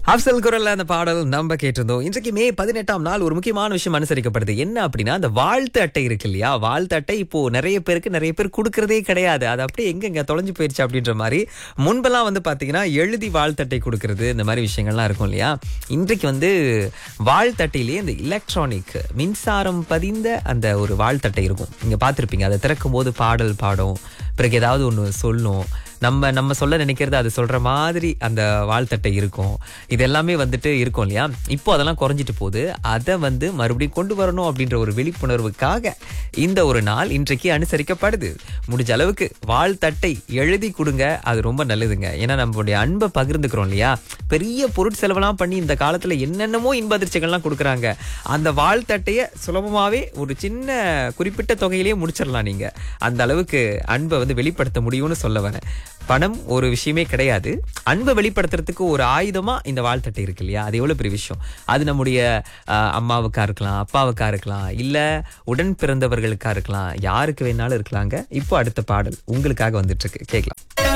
அப்சல் குரல்ல அந்த பாடல் நம்ம கேட்டிருந்தோம் இன்றைக்கு மே பதினெட்டாம் நாள் ஒரு முக்கியமான விஷயம் அனுசரிக்கப்படுது என்ன அப்படின்னா அந்த வாழ்த்து அட்டை இருக்கு இல்லையா வாழ்த்து அட்டை இப்போ நிறைய பேருக்கு நிறைய பேர் கொடுக்கறதே கிடையாது அது அப்படியே எங்கெங்க தொலைஞ்சு போயிருச்சு அப்படின்ற மாதிரி முன்பெல்லாம் வந்து பாத்தீங்கன்னா எழுதி வாழ்த்தட்டை கொடுக்கறது இந்த மாதிரி விஷயங்கள்லாம் இருக்கும் இல்லையா இன்றைக்கு வந்து வாழ்த்தட்டையிலேயே இந்த எலக்ட்ரானிக் மின்சாரம் பதிந்த அந்த ஒரு வாழ்த்தட்டை இருக்கும் நீங்க பார்த்திருப்பீங்க அதை திறக்கும் போது பாடல் பாடும் பிறகு ஏதாவது ஒன்று சொல்லும் நம்ம நம்ம சொல்ல நினைக்கிறது அது சொல்ற மாதிரி அந்த வாழ்த்தட்டை இருக்கும் இது எல்லாமே வந்துட்டு இருக்கும் இல்லையா இப்போ அதெல்லாம் குறைஞ்சிட்டு போகுது அதை வந்து மறுபடியும் கொண்டு வரணும் அப்படின்ற ஒரு விழிப்புணர்வுக்காக இந்த ஒரு நாள் இன்றைக்கு அனுசரிக்கப்படுது முடிஞ்ச அளவுக்கு வாழ்த்தட்டை எழுதி கொடுங்க அது ரொம்ப நல்லதுங்க ஏன்னா நம்மளுடைய அன்பை பகிர்ந்துக்கிறோம் இல்லையா பெரிய பொருட்செலவெல்லாம் பண்ணி இந்த காலத்துல என்னென்னமோ இன்ப அதிர்ச்சிகள்லாம் கொடுக்குறாங்க அந்த வாழ்த்தட்டையை சுலபமாவே ஒரு சின்ன குறிப்பிட்ட தொகையிலேயே முடிச்சிடலாம் நீங்க அந்த அளவுக்கு அன்பை வந்து வெளிப்படுத்த முடியும்னு சொல்ல வரேன் பணம் ஒரு விஷயமே கிடையாது அன்பை வெளிப்படுத்துறதுக்கு ஒரு ஆயுதமா இந்த வாழ்த்தட்டை இருக்கு இல்லையா அது எவ்வளவு பெரிய விஷயம் அது நம்முடைய அஹ், அம்மாவுக்கா இருக்கலாம் அப்பாவுக்கா இருக்கலாம் இல்ல உடன் பிறந்தவர்களுக்கா இருக்கலாம் யாருக்கு வேணாலும் இருக்கலாங்க இப்போ அடுத்த பாடல் உங்களுக்காக வந்துட்டு இருக்கு கேட்கலாம்